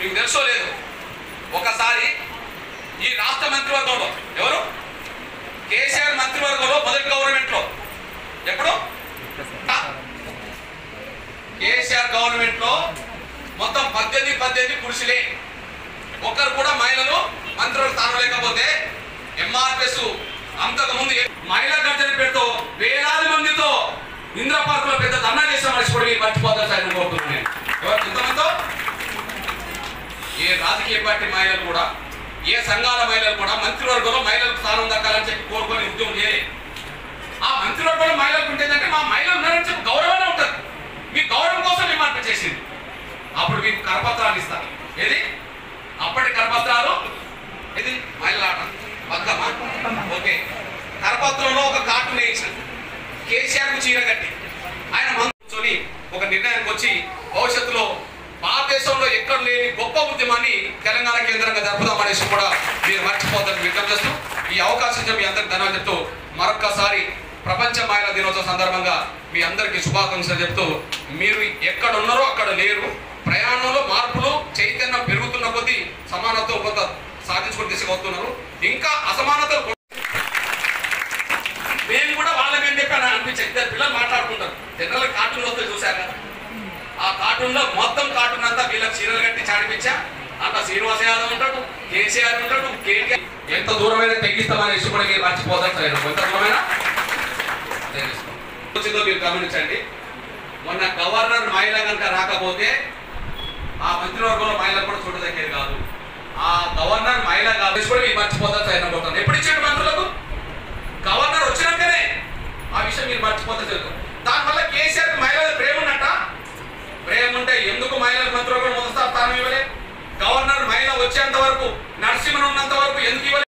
మీకు తెలుసో లేదు ఒకసారి ఈ రాష్ట్ర మంత్రివర్గంలో ఎవరు కేసీఆర్ మంత్రివర్గంలో మొదటి గవర్నమెంట్ లో ఎప్పుడు ఆ, కేసీఆర్ గవర్నమెంట్ లో మొత్తం పద్దెనిమిది పద్దెనిమిది పురుషులే ఒక్కరు కూడా మహిళలు మంత్రులు స్థానం లేకపోతే ఎంఆర్పిఎస్ అంతకు ముందు ఏ- మహిళా గర్జన పేరుతో వేలాది మందితో ఇంద్ర పార్క్ లో పెద్ద ధర్నా చేసిన మనిషి కూడా మీరు మర్చిపోతారు సార్ నేను కోరుతున్నాను నేను. ఎవరు ఎంతమందితో ఏ రాజకీయ పార్టీ మహిళలు కూడా ఏ సంఘాల మహిళలు కూడా మంత్రివర్గంలో మహిళలకు స్థానం దక్కాలని చెప్పి కోరుకొని ఉద్యమం చేయలేదు ఆ మంత్రివర్గంలో మహిళలకు ఉంటేదంటే మా మహిళలు ఉన్నారని చెప్పి గౌరవమే ఉంటుంది మీ గౌరవం కోసం మేము మార్పు చేసింది అప్పుడు మీకు కరపత్రాలు ఇస్తారు ఏది అప్పటి కరపత్రాలు ఇది మహిళల ఆట బతుకమ్మ ఓకే కరపత్రంలో ఒక కార్టూన్ వేయించిన కేసీఆర్ కు చీర కట్టి ఆయన మంత్రి కూర్చొని ఒక నిర్ణయానికి వచ్చి భవిష్యత్తులో భారతదేశంలో ఎక్కడ లేని గొప్ప ఉద్యమాన్ని తెలంగాణ కేంద్రంగా జరుపుదామనేసి కూడా మీరు మర్చిపోతారని విజ్ఞప్తి చేస్తూ ఈ అవకాశం ఇచ్చిన మీ అందరికి ధన్యవాదాలు చెప్తూ మరొక్కసారి ప్రపంచ మహిళా దినోత్సవ సందర్భంగా మీ అందరికీ శుభాకాంక్షలు చెప్తూ మీరు ఎక్కడ ఉన్నారో అక్కడ లేరు ప్రయాణంలో మార్పులు చైతన్యం పెరుగుతున్న కొద్దీ సమానత్వం కొంత సాధించుకుని తీసుకువస్తున్నారు ఇంకా అసమానతలు కొ- మేము కూడా వాళ్ళకి ఏం చెప్పాను అనిపించే ఇద్దరు పిల్లలు మాట్లాడుకుంటారు జనరల్ కార్టూన్ వస్తే చూశారు కదా ఆ కార్టూన్ లో మొత్తం కార్టూన్ అంతా వీళ్ళకి చీరలు కట్టి చాడిపించా అంత శ్రీనివాస యాదవ్ ఉంటాడు కేసీఆర్ ఉంటాడు కేటీఆర్ ఎంత దూరమైనా తెగిస్తామని ఇష్టం కూడా మీరు మర్చిపోతారు సార్ ఎంత దూరమైనా వచ్చిందో మీరు గమనించండి మొన్న గవర్నర్ మహిళ కనుక రాకపోతే ఆ మంత్రివర్గంలో మహిళలు కూడా చూడదగ్గేది కాదు ఆ గవర్నర్ మహిళ కాబట్టి కూడా మీరు మర్చిపోతారు సార్ అనుకుంటాను ఎప్పుడు ఇచ్చాడు మంత్రులకు గవర్నర్ వచ్చినాకనే ఆ విషయం మీరు మర్చిపోతే తెలుసు దానివల్ల కేసీఆర్ మహిళల ప్రేమ ఉన్నట్ట ప్రేమ ఉంటే ఎందుకు మహిళల మంత్రులు కూడా మొదటి స్థానం ఇవ్వలేదు గవర్నర్ మహిళ వచ్చేంత వరకు నరసింహన్ ఉన్నంత వరకు ఎందుకు ఇవ్వలేదు